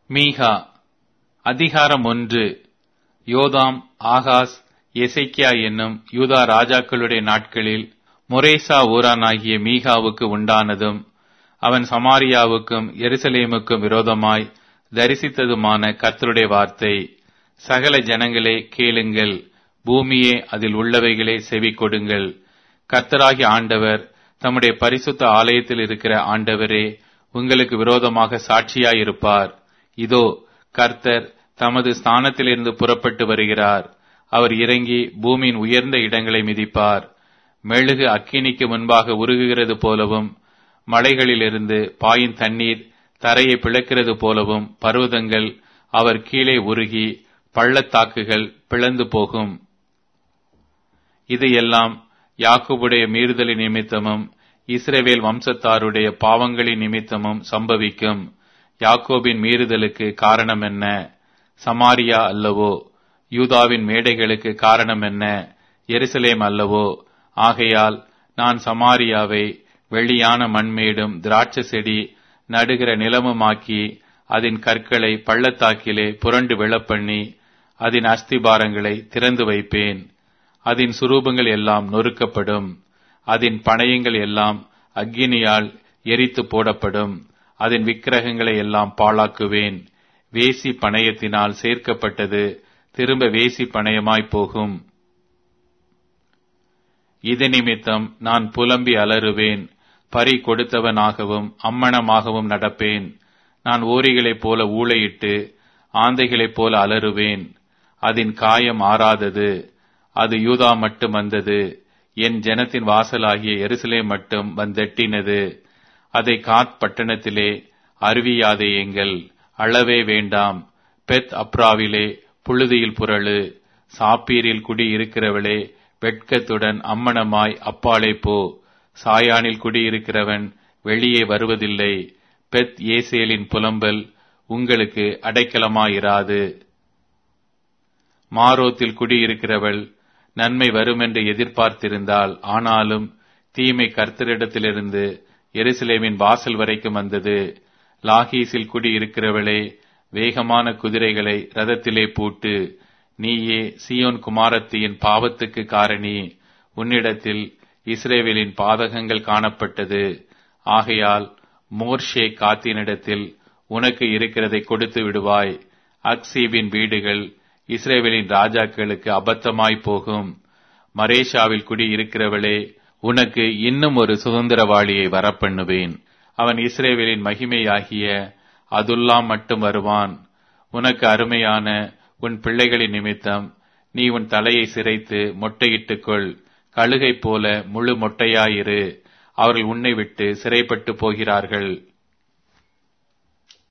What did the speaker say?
மீகா அதிகாரம் ஒன்று யோதாம் ஆகாஸ் எசைக்கியா என்னும் யூதா ராஜாக்களுடைய நாட்களில் மொரேசா ஊரானாகிய மீகாவுக்கு உண்டானதும் அவன் சமாரியாவுக்கும் எருசலேமுக்கும் விரோதமாய் தரிசித்ததுமான கர்த்தருடைய வார்த்தை சகல ஜனங்களே கேளுங்கள் பூமியே அதில் உள்ளவைகளே செவி கொடுங்கள் கர்த்தராகிய ஆண்டவர் தம்முடைய பரிசுத்த ஆலயத்தில் இருக்கிற ஆண்டவரே உங்களுக்கு விரோதமாக சாட்சியாயிருப்பார் இதோ கர்த்தர் தமது ஸ்தானத்திலிருந்து புறப்பட்டு வருகிறார் அவர் இறங்கி பூமியின் உயர்ந்த இடங்களை மிதிப்பார் மெழுகு அக்கினிக்கு முன்பாக உருகுகிறது போலவும் மலைகளிலிருந்து பாயும் தண்ணீர் தரையை பிளக்கிறது போலவும் பர்வதங்கள் அவர் கீழே உருகி பள்ளத்தாக்குகள் பிளந்து போகும் இது எல்லாம் யாக்குபுடைய மீறுதலின் நிமித்தமும் இஸ்ரவேல் வம்சத்தாருடைய பாவங்களின் நிமித்தமும் சம்பவிக்கும் யாக்கோபின் மீறுதலுக்கு காரணம் என்ன சமாரியா அல்லவோ யூதாவின் மேடைகளுக்கு காரணம் என்ன எருசலேம் அல்லவோ ஆகையால் நான் சமாரியாவை வெளியான மண்மேடும் திராட்சை செடி நடுகிற நிலமுமாக்கி அதன் கற்களை பள்ளத்தாக்கிலே புரண்டு விழப்பண்ணி அதன் அஸ்திபாரங்களை திறந்து வைப்பேன் அதன் சுரூபங்கள் எல்லாம் நொறுக்கப்படும் அதன் பணயங்கள் எல்லாம் அக்கினியால் எரித்து போடப்படும் அதன் விக்கிரகங்களை எல்லாம் பாழாக்குவேன் வேசி பணயத்தினால் சேர்க்கப்பட்டது திரும்ப வேசி பணயமாய் போகும் இது நிமித்தம் நான் புலம்பி அலறுவேன் பறி கொடுத்தவனாகவும் அம்மணமாகவும் நடப்பேன் நான் ஓரிகளைப் போல ஊளையிட்டு ஆந்தைகளைப் போல அலறுவேன் அதன் காயம் ஆறாதது அது யூதா மட்டும் வந்தது என் ஜனத்தின் வாசலாகிய எருசலே மட்டும் வந்தெட்டினது அதை காத் பட்டணத்திலே அறிவியாதேயுங்கள் அளவே வேண்டாம் பெத் அப்ராவிலே புழுதியில் புரளு சாப்பீரில் குடி இருக்கிறவளே வெட்கத்துடன் அம்மணமாய் அப்பாலே போ சாயானில் குடியிருக்கிறவன் வெளியே வருவதில்லை பெத் ஏசேலின் புலம்பல் உங்களுக்கு அடைக்கலமாயிராது மாரோத்தில் குடியிருக்கிறவள் நன்மை வருமென்று எதிர்பார்த்திருந்தால் ஆனாலும் தீமை கர்த்தரிடத்திலிருந்து எருசலேமின் வாசல் வரைக்கும் வந்தது லாகீஸில் குடியிருக்கிறவளே வேகமான குதிரைகளை ரதத்திலே பூட்டு நீயே சியோன் குமாரத்தியின் பாவத்துக்கு காரணி உன்னிடத்தில் இஸ்ரேவேலின் பாதகங்கள் காணப்பட்டது ஆகையால் மோர்ஷே காத்தினிடத்தில் உனக்கு இருக்கிறதை கொடுத்து விடுவாய் அக்சீபின் வீடுகள் இஸ்ரேவேலின் ராஜாக்களுக்கு அபத்தமாய் போகும் மரேஷாவில் குடி இருக்கிறவளே உனக்கு இன்னும் ஒரு சுதந்திரவாளியை வரப்பண்ணுவேன் அவன் இஸ்ரேவேலின் மகிமையாகிய அதுல்லாம் மட்டும் வருவான் உனக்கு அருமையான உன் பிள்ளைகளின் நிமித்தம் நீ உன் தலையை சிரைத்து மொட்டையிட்டுக்கொள் கழுகை போல முழு மொட்டையாயிரு அவர்கள் உன்னை விட்டு சிறைப்பட்டு போகிறார்கள்